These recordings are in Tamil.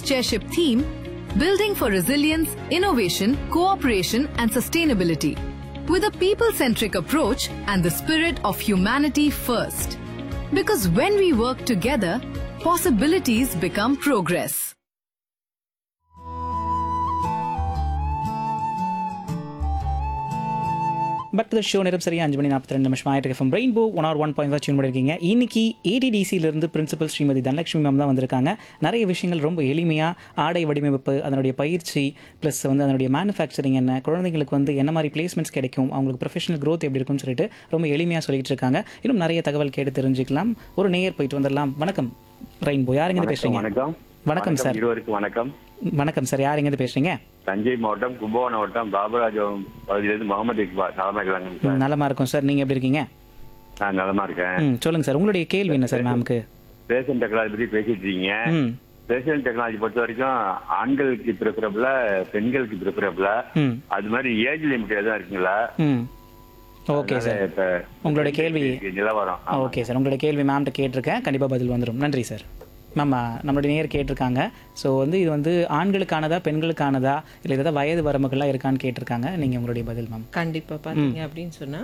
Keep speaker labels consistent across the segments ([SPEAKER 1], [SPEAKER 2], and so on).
[SPEAKER 1] chairship theme Building for Resilience, Innovation, Cooperation and Sustainability with a people centric approach and the spirit of humanity first. Because when we work together, possibilities become progress.
[SPEAKER 2] But the show நேரம் சரியா அஞ்சு மணி நாற்பத்தி ரெண்டு நிமிஷம் ஆயிட்டு இருக்கு rainbow one R one point tune பண்ணியிருக்கீங்க இன்னைக்கு ஏடிடிசியிலிருந்து பிரின்சிபல் ஸ்ரீமதி தனலட்சுமி மேம் தான் வந்திருக்காங்க நிறைய விஷயங்கள் ரொம்ப எளிமையாக ஆடை வடிவமைப்பு அதனுடைய பயிற்சி ப்ளஸ் வந்து அதனுடைய மேனுஃபேக்சரிங் என்ன குழந்தைங்களுக்கு வந்து என்ன மாதிரி பிளேஸ்மெண்ட்ஸ் கிடைக்கும் அவங்களுக்கு ப்ரொஃபஷனல் growth எப்படி இருக்கும்னு சொல்லிட்டு ரொம்ப எளிமையாக சொல்லிட்டு இருக்காங்க இன்னும் நிறைய தகவல் கேட்டு தெரிஞ்சுக்கலாம் ஒரு நேயர் போயிட்டு வந்துடலாம் வணக்கம் ரெயின்போ யாருங்க இருந்து பேசுறீங்க
[SPEAKER 3] வணக்கம்
[SPEAKER 2] வணக்கம் சார்
[SPEAKER 3] இருவருக்கும் வணக்கம்
[SPEAKER 2] வணக்கம் சார் யாருங்க இருந்து பேசுறீங்க
[SPEAKER 3] தஞ்சை மாவட்டம் கும்பகோணம் மாவட்டம் பாபராஜம் பகுதியிலிருந்து முகமது இக்பால் நலமா இருக்கலாங்க சார்
[SPEAKER 2] நலமா இருக்கும் சார் நீங்க எப்படி இருக்கீங்க
[SPEAKER 3] நான் நலமா இருக்கேன்
[SPEAKER 2] ம் சொல்லுங்க சார் உங்களுடைய கேள்வி என்ன சார் மேம்க்கு
[SPEAKER 3] ரேஷன் டெக்னாலஜி பத்தி பேசிட்டு இருக்கீங்க
[SPEAKER 2] ம்
[SPEAKER 3] ரேஷன் டெக்னாலஜி பொறுத்த வரைக்கும் ஆண்களுக்கு ப்ரிஃபரபிள பெண்களுக்கு ப்ரிஃபரபிள
[SPEAKER 2] ம்
[SPEAKER 3] அது மாதிரி ஏஜ் லிமிட் எதுவும் இருக்குங்களா
[SPEAKER 2] ம் ஓகே
[SPEAKER 3] அதனால
[SPEAKER 2] சார்
[SPEAKER 3] இப்ப
[SPEAKER 2] உங்களுடைய கேள்வி
[SPEAKER 3] இருக்கு நிலவரம் ஆமா.
[SPEAKER 2] ஓகே சார் உங்களுடைய கேள்வி மேம்கிட்ட கேட்டிருக்கேன் கண்டிப்பாக பதில் வந்துடும் நன்றி சார் மேம் நம்மளுடைய நேர் கேட்டிருக்காங்க ஸோ வந்து இது வந்து ஆண்களுக்கானதா பெண்களுக்கானதா இல்லை ஏதாவது வயது வரம்புகள்லாம் இருக்கான்னு கேட்டிருக்காங்க நீங்கள் உங்களுடைய பதில் மேம்
[SPEAKER 4] கண்டிப்பா பாத்தீங்க அப்படின்னு சொன்னா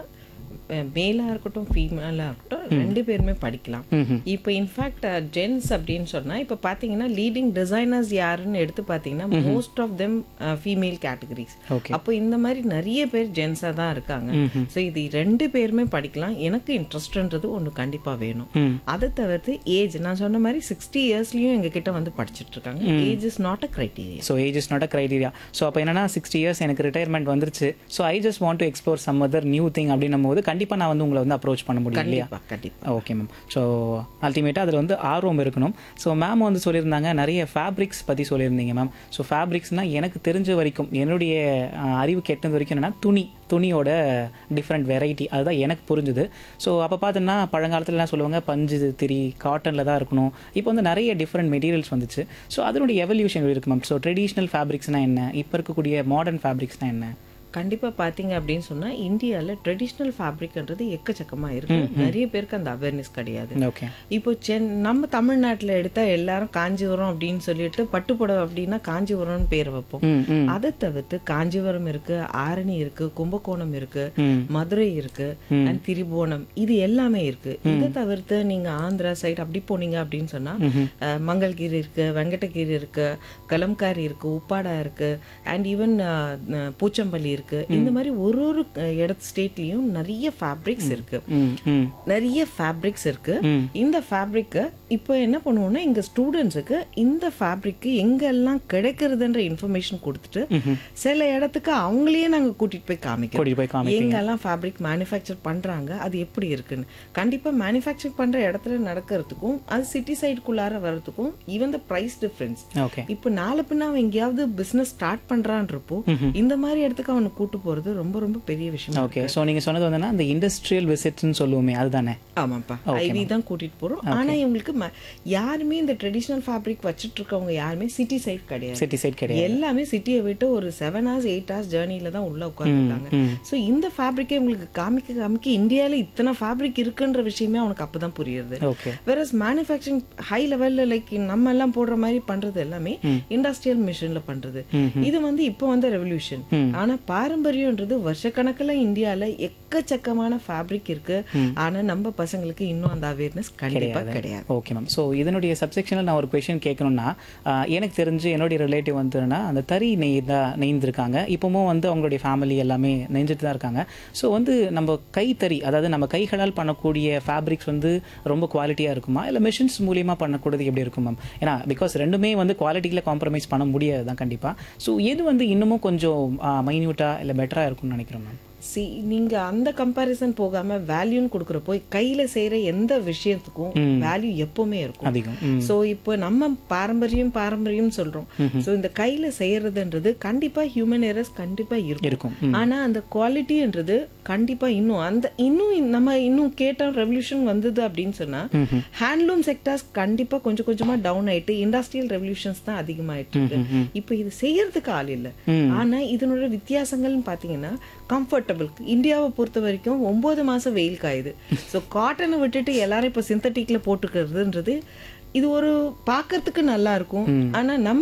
[SPEAKER 4] மேலா இருக்கட்டும் ஃபீமேலா இருக்கட்டும் ரெண்டு பேருமே படிக்கலாம் இப்போ இன்ஃபேக்ட் ஜென்ஸ் அப்படின்னு சொன்னா இப்போ பாத்தீங்கன்னா லீடிங் டிசைனர்ஸ் யாருன்னு எடுத்து பாத்தீங்கன்னா most of them female categories
[SPEAKER 2] Okay.
[SPEAKER 4] அப்போ இந்த மாதிரி நிறைய பேர் ஜென்ஸா தான் இருக்காங்க ஸோ இது ரெண்டு பேருமே படிக்கலாம் எனக்கு இன்ட்ரெஸ்ட்ன்றது ஒன்று கண்டிப்பா வேணும் அதை தவிர்த்து ஏஜ் நான் சொன்ன மாதிரி சிக்ஸ்டி இயர்ஸ்லயும் எங்க கிட்ட வந்து படிச்சிட்டு இருக்காங்க age is not a criteria
[SPEAKER 2] so age is not a criteria so அப்போ என்னன்னா சிக்ஸ்டி இயர்ஸ் எனக்கு ரிட்டையர்மெண்ட் வந்துருச்சு so I just want to explore some other new thing அப்படின்னும் போது கண்டிப்பாக நான் வந்து உங்களை வந்து அப்ரோச் பண்ண முடியும் இல்லையா
[SPEAKER 4] கண்டிப்பா கண்டிப்பா
[SPEAKER 2] ஓகே மேம் ஸோ அல்டிமேட்டாக அதில் வந்து ஆர்வம் இருக்கணும் ஸோ மேம் வந்து சொல்லியிருந்தாங்க நிறைய ஃபேப்ரிக்ஸ் பற்றி சொல்லியிருந்தீங்க மேம் ஸோ ஃபேப்ரிக்ஸ்னால் எனக்கு தெரிஞ்ச வரைக்கும் என்னுடைய அஹ், அறிவு கெட்டது வரைக்கும் என்னென்னா துணி துணியோட டிஃப்ரெண்ட் வெரைட்டி அதுதான் எனக்கு புரிஞ்சுது ஸோ அப்போ பார்த்தோன்னா பழங்காலத்துலலாம் சொல்லுவாங்க பஞ்சு திரி காட்டனில் தான் இருக்கணும் இப்போ வந்து நிறைய டிஃப்ரெண்ட் மெட்டீரியல்ஸ் வந்துச்சு ஸோ அதனுடைய எவல்யூஷன் இருக்கு மேம் ஸோ ட்ரெடிஷ்னல் ஃபேப்ரிக்ஸ்னால் என்ன இப்போ இருக்கக்கூடிய மாடர்ன் ஃபேப்ரிக்ஸ்னால் என்ன
[SPEAKER 4] கண்டிப்பா பாத்தீங்க அப்படின்னு சொன்னா இந்தியால ட்ரெடிஷ்னல் ஃபேப்ரிக்ன்றது எக்கச்சக்கமா இருக்கு நிறைய பேருக்கு அந்த அவேர்னஸ் கிடையாது
[SPEAKER 2] ஓகே
[SPEAKER 4] இப்போ சென் நம்ம தமிழ்நாட்டுல எடுத்தா எல்லாரும் காஞ்சிபுரம் அப்படின்னு சொல்லிட்டு பட்டுப்புடவை அப்படின்னா காஞ்சிபுரம்னு பேர் வைப்போம்
[SPEAKER 2] ம் ம்
[SPEAKER 4] அதை தவிர்த்து காஞ்சிபுரம் இருக்கு ஆரணி இருக்கு கும்பகோணம் இருக்கு
[SPEAKER 2] ம்.
[SPEAKER 4] மதுரை இருக்கு அண்ட் திரிபுவனம் இது எல்லாமே இருக்கு இதை தவிர்த்து நீங்க ஆந்திரா சைடு அப்படி போனீங்க அப்படின்னு சொன்னா அஹ், மங்கள்கிரி இருக்கு வெங்கடகிரி இருக்கு கலம்காரி இருக்கு உப்பாடா இருக்கு அண்ட் ஈவன் பூச்சம்பள்ளி இருக்கு இந்த மாதிரி ஒரு ஒரு அஹ், இடத்து ஸ்டேட்லயும் நிறைய ஃபேப்ரிக்ஸ் இருக்கு
[SPEAKER 2] ம் ம்
[SPEAKER 4] நிறைய ஃபேப்ரிக்ஸ் இருக்கு இந்த ஃபேப்ரிக்கை இப்போ என்ன பண்ணுவோம்னா எங்க ஸ்டூடெண்ட்ஸுக்கு இந்த ஃபேப்ரிக் எங்கெல்லாம் கிடைக்கிறதுன்ற இன்ஃபர்மேஷன் கொடுத்துட்டு சில இடத்துக்கு அவங்களையே நாங்க கூட்டிட்டு போய் காமிக்கிறோம்
[SPEAKER 2] கூட்டிட்டு போய் காமிப்பீங்க.
[SPEAKER 4] எங்கெல்லாம் ஃபேப்ரிக் மேனுஃபேக்சர் பண்றாங்க அது எப்படி இருக்குன்னு கண்டிப்பா மேனுஃபேக்சர் பண்ற இடத்துல நடக்கிறதுக்கும் அது சிட்டி சைடுக்குள்ளார வர்றதுக்கும் even the price difference
[SPEAKER 2] okay
[SPEAKER 4] இப்போ நாளை பின்ன அவன் எங்கேயாவது பிசினஸ் ஸ்டார்ட் பண்றான்றப்போ இந்த மாதிரி இடத்துக்கு அவனை கூட்டு போறது ரொம்ப ரொம்ப பெரிய விஷயம்
[SPEAKER 2] ஓகே ஸோ நீங்கள் சொன்னது வந்துன்னா அந்த இண்டஸ்ட்ரியல் விசிட்ஸ்னு சொல்லுவோமே அதுதானே
[SPEAKER 4] ஆமாப்பா ஐவி தான் கூட்டிட்டு போறோம் ஆனா இவங்களுக்கு ம- யாருமே இந்த ட்ரெடிஷனல் ஃபேப்ரிக் வச்சிட்டு இருக்கவங்க யாருமே சிட்டி சைட் கிடையாது
[SPEAKER 2] சிட்டி சைட் கிடையாது
[SPEAKER 4] எல்லாமே சிட்டியை விட்டு ஒரு செவன் ஹவர்ஸ் எயிட் ஹவர்ஸ் ஜேர்னில தான் உள்ள உட்காந்துருக்காங்க ஸோ இந்த ஃபேப்ரிக்கே உங்களுக்கு காமிக்க காமிக்க இந்தியால இத்தனை ஃபேப்ரிக் இருக்குன்ற விஷயமே அவனுக்கு அப்பதான் புரியுது
[SPEAKER 2] ஓகே
[SPEAKER 4] வேறஸ் மேனுஃபேக்சரிங் ஹை லெவல்ல லைக் நம்ம எல்லாம் போடுற மாதிரி பண்றது எல்லாமே இண்டஸ்ட்ரியல் மிஷின்ல பண்றது இது வந்து இப்போ வந்த ரெவல்யூஷன் ஆனா பாரம்பரியம்ன்றது வருஷக்கணக்குல இந்தியால எக்கச்சக்கமான ஃபேப்ரிக் இருக்கு ஆனா நம்ம பசங்களுக்கு இன்னும் அந்த அவேர்னஸ் கண்டிப்பா கிடையாது
[SPEAKER 2] ஓகே மேம் ஸோ இதனுடைய சப்செக்ஷனில் நான் ஒரு கொஷின் கேட்கணும்னா ஆஹ், எனக்கு தெரிஞ்சு என்னுடைய ரிலேட்டிவ் வந்துன்னா அந்த தறி நெய்தா நெய்ந்திருக்காங்க இப்போவும் வந்து அவங்களுடைய ஃபேமிலி எல்லாமே நெஞ்சிட்டு தான் இருக்காங்க ஸோ வந்து நம்ம கைத்தறி அதாவது நம்ம கைகளால் பண்ணக்கூடிய ஃபேப்ரிக்ஸ் வந்து ரொம்ப குவாலிட்டியாக இருக்குமா இல்லை மிஷின்ஸ் மூலியமாக பண்ணக்கூடியது எப்படி இருக்கும் மேம் ஏன்னா பிகாஸ் ரெண்டுமே வந்து குவாலிட்டியில் காம்ப்ரமைஸ் பண்ண முடியாது தான் கண்டிப்பாக ஸோ எது வந்து இன்னமும் கொஞ்சம் மைன்யூட்டாக இல்லை பெட்டராக இருக்கும்னு நினைக்கிறேன் மேம்
[SPEAKER 4] சி நீங்க அந்த கம்பாரிசன் போகாம வேல்யூன்னு கொடுக்குறப்போ கையில செய்யற எந்த விஷயத்துக்கும் வேல்யூ எப்பவுமே இருக்கும்
[SPEAKER 2] அதிகம் ம்
[SPEAKER 4] சோ இப்போ நம்ம பாரம்பரியம் பாரம்பரியம் சொல்றோம் சோ இந்த கையில செய்யறதுன்றது கண்டிப்பா ஹியூமன் எரர்ஸ் கண்டிப்பா இருக்கும்
[SPEAKER 2] இருக்கும்
[SPEAKER 4] ஆனா அந்த குவாலிட்டின்றது கண்டிப்பா இன்னும் அந்த இன்னும் இந்த- நம்ம இன்னும் கேட்ட ரெவல்யூஷன் வந்தது அப்படின்னு சொன்னா ஹேண்ட்லூம் செக்டார்ஸ் கண்டிப்பா கொஞ்சம் கொஞ்சமா டவுன் ஆயிட்டு இண்டஸ்ட்ரியல் ரெவல்யூஷன்ஸ் தான் அதிகமாயிட்டு இருக்கு இப்போ இது செய்யறதுக்கு ஆள் இல்ல ஆனா இதனோட வித்தியாசங்கள்னு பாத்தீங்கன்னா கம்ஃபர்டபுள் இந்தியாவை பொறுத்த வரைக்கும் ஒன்பது மாசம் வெயில் காயுது ஸோ காட்டனை விட்டுட்டு எல்லாரும் இப்போ சிந்தட்டிக்ல போட்டுக்கிறதுன்றது இது ஒரு பார்க்கறதுக்கு நல்லா இருக்கும் ஆனா நம்ம